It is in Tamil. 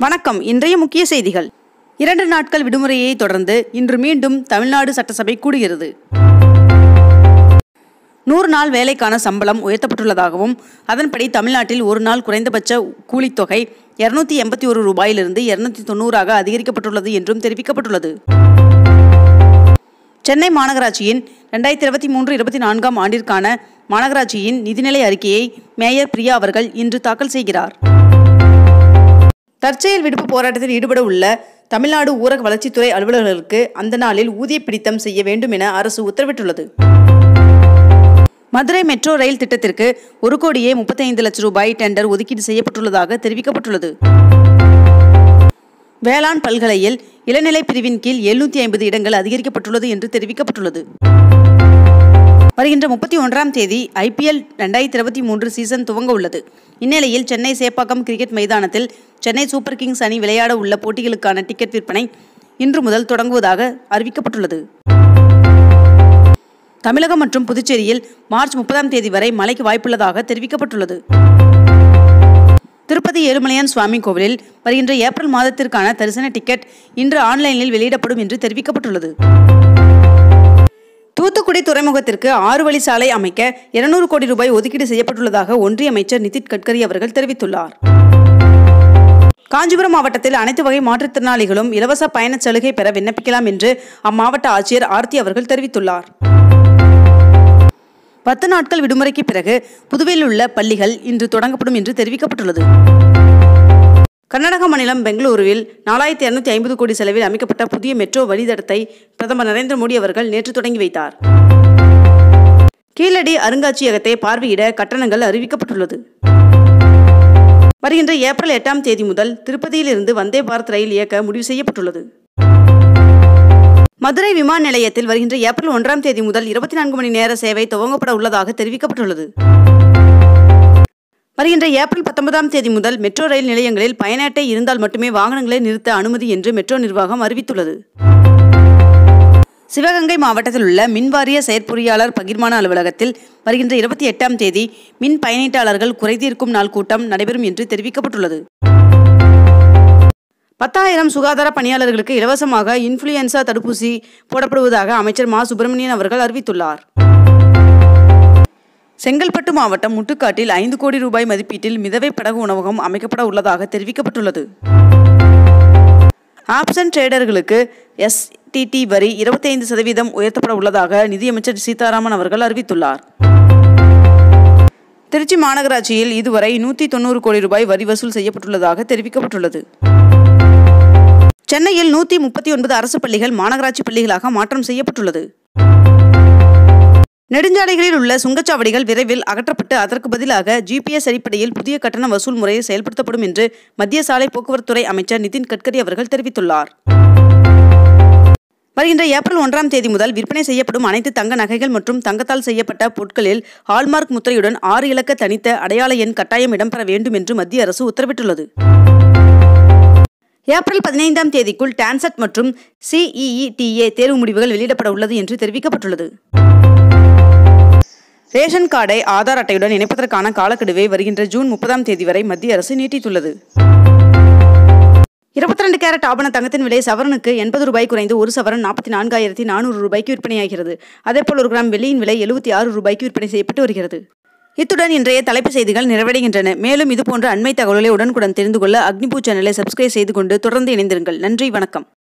வணக்கம் இன்றைய முக்கிய செய்திகள் இரண்டு நாட்கள் விடுமுறையை தொடர்ந்து இன்று மீண்டும் தமிழ்நாடு சட்டசபை கூடுகிறது நூறு நாள் வேலைக்கான சம்பளம் உயர்த்தப்பட்டுள்ளதாகவும் அதன்படி தமிழ்நாட்டில் ஒரு நாள் குறைந்தபட்ச கூலித்தொகை இருநூத்தி எண்பத்தி ஒரு ரூபாயிலிருந்து இருநூத்தி தொண்ணூறாக அதிகரிக்கப்பட்டுள்ளது என்றும் தெரிவிக்கப்பட்டுள்ளது சென்னை மாநகராட்சியின் ரெண்டாயிரத்தி இருபத்தி மூன்று இருபத்தி நான்காம் ஆண்டிற்கான மாநகராட்சியின் நிதிநிலை அறிக்கையை மேயர் பிரியா அவர்கள் இன்று தாக்கல் செய்கிறார் தற்செயல் விடுப்பு போராட்டத்தில் ஈடுபட உள்ள தமிழ்நாடு ஊரக வளர்ச்சித்துறை அலுவலர்களுக்கு அந்த நாளில் ஊதிய பிடித்தம் செய்ய வேண்டும் என அரசு உத்தரவிட்டுள்ளது மதுரை மெட்ரோ ரயில் திட்டத்திற்கு ஒரு கோடியே முப்பத்தைந்து லட்சம் ரூபாய் டெண்டர் ஒதுக்கீடு செய்யப்பட்டுள்ளதாக தெரிவிக்கப்பட்டுள்ளது வேளாண் பல்கலையில் இளநிலை பிரிவின் கீழ் எழுநூத்தி ஐம்பது இடங்கள் அதிகரிக்கப்பட்டுள்ளது என்று தெரிவிக்கப்பட்டுள்ளது வருகின்ற முப்பத்தி ஒன்றாம் தேதி ஐபிஎல் ரெண்டாயிரத்தி இருபத்தி மூன்று சீசன் துவங்க உள்ளது இந்நிலையில் சென்னை சேப்பாக்கம் கிரிக்கெட் மைதானத்தில் சென்னை சூப்பர் கிங்ஸ் அணி விளையாட உள்ள போட்டிகளுக்கான டிக்கெட் விற்பனை இன்று முதல் தொடங்குவதாக அறிவிக்கப்பட்டுள்ளது தமிழகம் மற்றும் புதுச்சேரியில் மார்ச் முப்பதாம் தேதி வரை மழைக்கு வாய்ப்புள்ளதாக தெரிவிக்கப்பட்டுள்ளது திருப்பதி ஏழுமலையான் சுவாமி கோவிலில் வருகின்ற ஏப்ரல் மாதத்திற்கான தரிசன டிக்கெட் இன்று ஆன்லைனில் வெளியிடப்படும் என்று தெரிவிக்கப்பட்டுள்ளது தூத்துக்குடி துறைமுகத்திற்கு ஆறு வழி சாலை அமைக்க இருநூறு கோடி ரூபாய் ஒதுக்கீடு செய்யப்பட்டுள்ளதாக ஒன்றிய அமைச்சர் நிதின் கட்கரி அவர்கள் தெரிவித்துள்ளார் காஞ்சிபுரம் மாவட்டத்தில் அனைத்து வகை மாற்றுத்திறனாளிகளும் இலவச பயணச் சலுகை பெற விண்ணப்பிக்கலாம் என்று அம்மாவட்ட ஆட்சியர் ஆர்த்தி அவர்கள் தெரிவித்துள்ளார் பத்து நாட்கள் விடுமுறைக்கு பிறகு புதுவையில் உள்ள பள்ளிகள் இன்று தொடங்கப்படும் என்று தெரிவிக்கப்பட்டுள்ளது கர்நாடக மாநிலம் பெங்களூருவில் நாலாயிரத்தி இருநூத்தி ஐம்பது கோடி செலவில் அமைக்கப்பட்ட புதிய மெட்ரோ வழித்தடத்தை பிரதமர் நரேந்திர மோடி அவர்கள் நேற்று தொடங்கி வைத்தார் கீழடி அருங்காட்சியகத்தை பார்வையிட கட்டணங்கள் அறிவிக்கப்பட்டுள்ளது வருகின்ற ஏப்ரல் எட்டாம் தேதி முதல் திருப்பதியிலிருந்து வந்தே பாரத் ரயில் இயக்க முடிவு செய்யப்பட்டுள்ளது மதுரை விமான நிலையத்தில் வருகின்ற ஏப்ரல் ஒன்றாம் தேதி முதல் இருபத்தி நான்கு மணி நேர சேவை துவங்கப்பட உள்ளதாக தெரிவிக்கப்பட்டுள்ளது வருகின்ற ஏப்ரல் பத்தொன்பதாம் தேதி முதல் மெட்ரோ ரயில் நிலையங்களில் பயண அட்டை இருந்தால் மட்டுமே வாகனங்களை நிறுத்த அனுமதி என்று மெட்ரோ நிர்வாகம் அறிவித்துள்ளது சிவகங்கை மாவட்டத்தில் உள்ள மின்வாரிய செயற்பொறியாளர் பகிர்மான அலுவலகத்தில் வருகின்ற இருபத்தி எட்டாம் தேதி மின் பயனீட்டாளர்கள் குறைதீர்க்கும் நாள் கூட்டம் நடைபெறும் என்று தெரிவிக்கப்பட்டுள்ளது பத்தாயிரம் சுகாதார பணியாளர்களுக்கு இலவசமாக இன்ஃபுளுயன்சா தடுப்பூசி போடப்படுவதாக அமைச்சர் மா சுப்பிரமணியன் அவர்கள் அறிவித்துள்ளார் செங்கல்பட்டு மாவட்டம் முட்டுக்காட்டில் ஐந்து கோடி ரூபாய் மதிப்பீட்டில் மிதவை படகு உணவகம் அமைக்கப்பட உள்ளதாக தெரிவிக்கப்பட்டுள்ளது ஆப்ஷன் ட்ரேடர்களுக்கு எஸ்டிடி வரி இருபத்தைந்து சதவீதம் உயர்த்தப்பட உள்ளதாக நிதியமைச்சர் சீதாராமன் அவர்கள் அறிவித்துள்ளார் திருச்சி மாநகராட்சியில் இதுவரை நூற்றி தொண்ணூறு கோடி ரூபாய் வரி வசூல் செய்யப்பட்டுள்ளதாக தெரிவிக்கப்பட்டுள்ளது சென்னையில் நூற்றி முப்பத்தி ஒன்பது அரசு பள்ளிகள் மாநகராட்சி பள்ளிகளாக மாற்றம் செய்யப்பட்டுள்ளது நெடுஞ்சாலைகளில் உள்ள சுங்கச்சாவடிகள் விரைவில் அகற்றப்பட்டு அதற்கு பதிலாக ஜிபிஎஸ் அடிப்படையில் புதிய கட்டண வசூல் முறை செயல்படுத்தப்படும் என்று மத்திய சாலை போக்குவரத்துறை அமைச்சர் நிதின் கட்கரி அவர்கள் தெரிவித்துள்ளார் வருகின்ற ஏப்ரல் ஒன்றாம் தேதி முதல் விற்பனை செய்யப்படும் அனைத்து தங்க நகைகள் மற்றும் தங்கத்தால் செய்யப்பட்ட பொருட்களில் ஹால்மார்க் முத்திரையுடன் ஆறு இலக்க தனித்த அடையாள எண் கட்டாயம் இடம்பெற வேண்டும் என்று மத்திய அரசு உத்தரவிட்டுள்ளது ஏப்ரல் பதினைந்தாம் தேதிக்குள் டான்செட் மற்றும் சிஇஇடிஏ தேர்வு முடிவுகள் வெளியிடப்பட உள்ளது என்று தெரிவிக்கப்பட்டுள்ளது ரேஷன் கார்டை ஆதார் அட்டையுடன் இணைப்பதற்கான காலக்கெடுவை வருகின்ற ஜூன் முப்பதாம் தேதி வரை மத்திய அரசு நீட்டித்துள்ளது இருபத்தி ரெண்டு கேரட் ஆபண தங்கத்தின் விலை சவரனுக்கு எண்பது ரூபாய் குறைந்து ஒரு சவரன் நாற்பத்தி நான்காயிரத்தி நானூறு ரூபாய்க்கு விற்பனையாகிறது அதேபோல் ஒரு கிராம் வெள்ளியின் விலை எழுபத்தி ஆறு ரூபாய்க்கு விற்பனை செய்யப்பட்டு வருகிறது இத்துடன் இன்றைய தலைப்பு செய்திகள் நிறைவடைகின்றன மேலும் இதுபோன்ற அண்மை தகவல்களை உடனுக்குடன் தெரிந்து கொள்ள அக்னிபூ சேனலை சப்ஸ்கிரைப் செய்து கொண்டு தொடர்ந்து இணைந்திருங்கள் நன்றி வணக்கம்